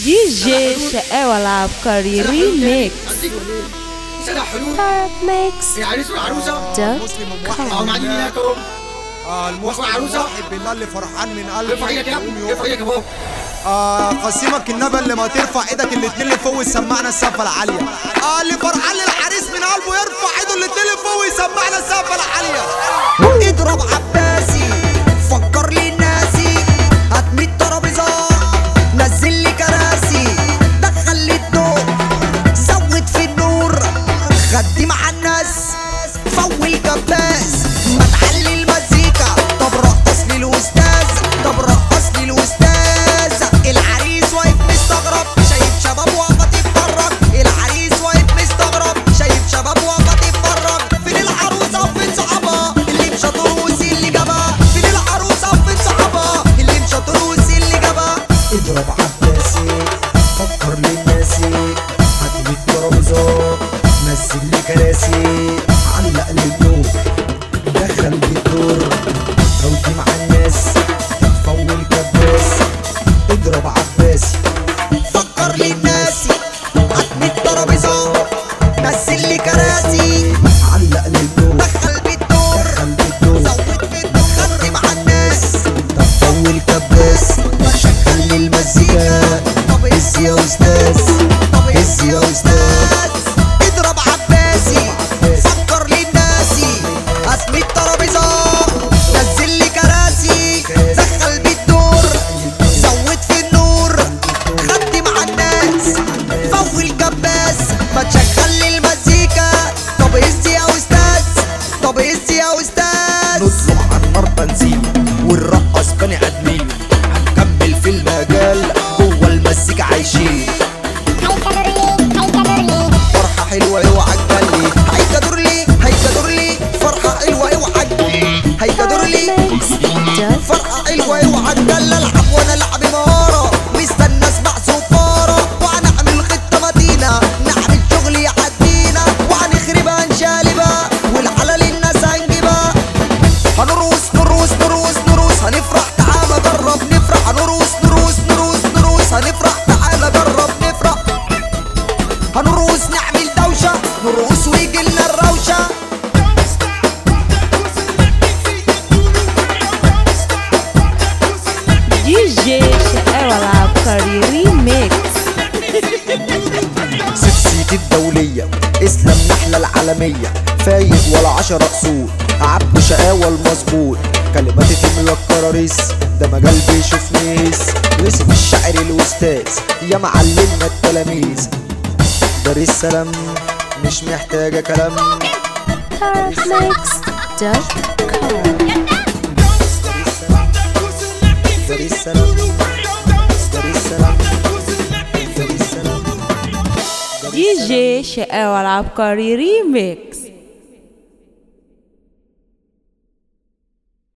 DJ شقاوة العبقري ريميكس سنة حلول Arab Mix العريس والعروسة دوت مسلم كوم. أو موحد معدين هناكم آه واخو المسلم عروسة. موحد بالله اللي فرحان من قلبه ارفع ايدك يا يقوم ابني يقف. ارفع ايدك يا بابا آه قسمك النبى اللي ما ترفع ايدك الاتنين اللي فوق ويسمعنا السقفة العالية آه اللي فرحان للعريس من قلبه يرفع ايده الاتنين اللي فوق ويسمعنا السقفة العالية اضرب عباسي فكر لي ناسي هات 100 ترابيزه نزل لي كراسي دخل لي الضوء زود في النور خدي مع الناس فول كباس ما تعلي المزيكا طب رقص لي الاستاذ طب رقص لي الاستاذ العريس واقف مستغرب شايف شباب واقفه تتفرج العريس واقف مستغرب شايف شباب واقفه تتفرج فين العروسه وفين صحابها اللي مش هتروسي اللي جابها فين العروسه وفين صحابها اللي مش هتروسي اللي جابها اضرب عباسي فكر للناسي هات لي الترابيزات نزل لي كراسي علق لي النور دخل بالدور روضي مع الناس فول كباس اضرب عباسي فكر لي الناس هات 100 ترابيزه نزل لي كراسي علق لي النور دخل بالدور دخل بالدور زود في الدور خدي مع الناس طب فول كباس شغل لي المزيكا هز يا استاذ هز يا استاذ اضرب عباسي فكر لي الناسي هات 100 ترابيزه نزل لي كراسي دخل بالدور زود في النور خدي مع الناس فول كباس ما تشغل لي المزيكا طب هز يا استاذ طب هز يا استاذ نطلع على النار بنزين ونرقص بني ادمين هنكمل في المجال جوه المزيكا عايشين فرحة حلوة اوعى تجلي هيكدر لي هيكدر لي فرحة حلوة اوعى هيكدر لي دوت فرقة حلوة اوعى تدلل العب وانا العب مهارة مستنى اسمع صفارة وهنعمل خطة متينة نعمل شغل يعدينا وهنخربها نشالبها والحلال الناس هنجيبها هنرقص نرقص نرقص نرقص هنفرح تعالى جرب نفرح هنرقص نرقص نرقص نرقص هنفرح تعالى جرب نفرح هنرقص نعمل دوشة نرقص ويجي لنا الروشة DJ شقاوة العبقري ريميكس سكسيتي الدولية اسلام نحلة العالمية فايق ولا عشرة اصول عبد شقاوة المظبوط كلماتي تملى الكراريس ده مجال بيشوف نيس يوسف الشاعر الاستاذ يا معلمنا التلاميذ دار السلام مش محتاجة كلام Arab Mix دوت كوم دار السلام دار السلام دار السلام DJ شقاوة العبقري ريميكس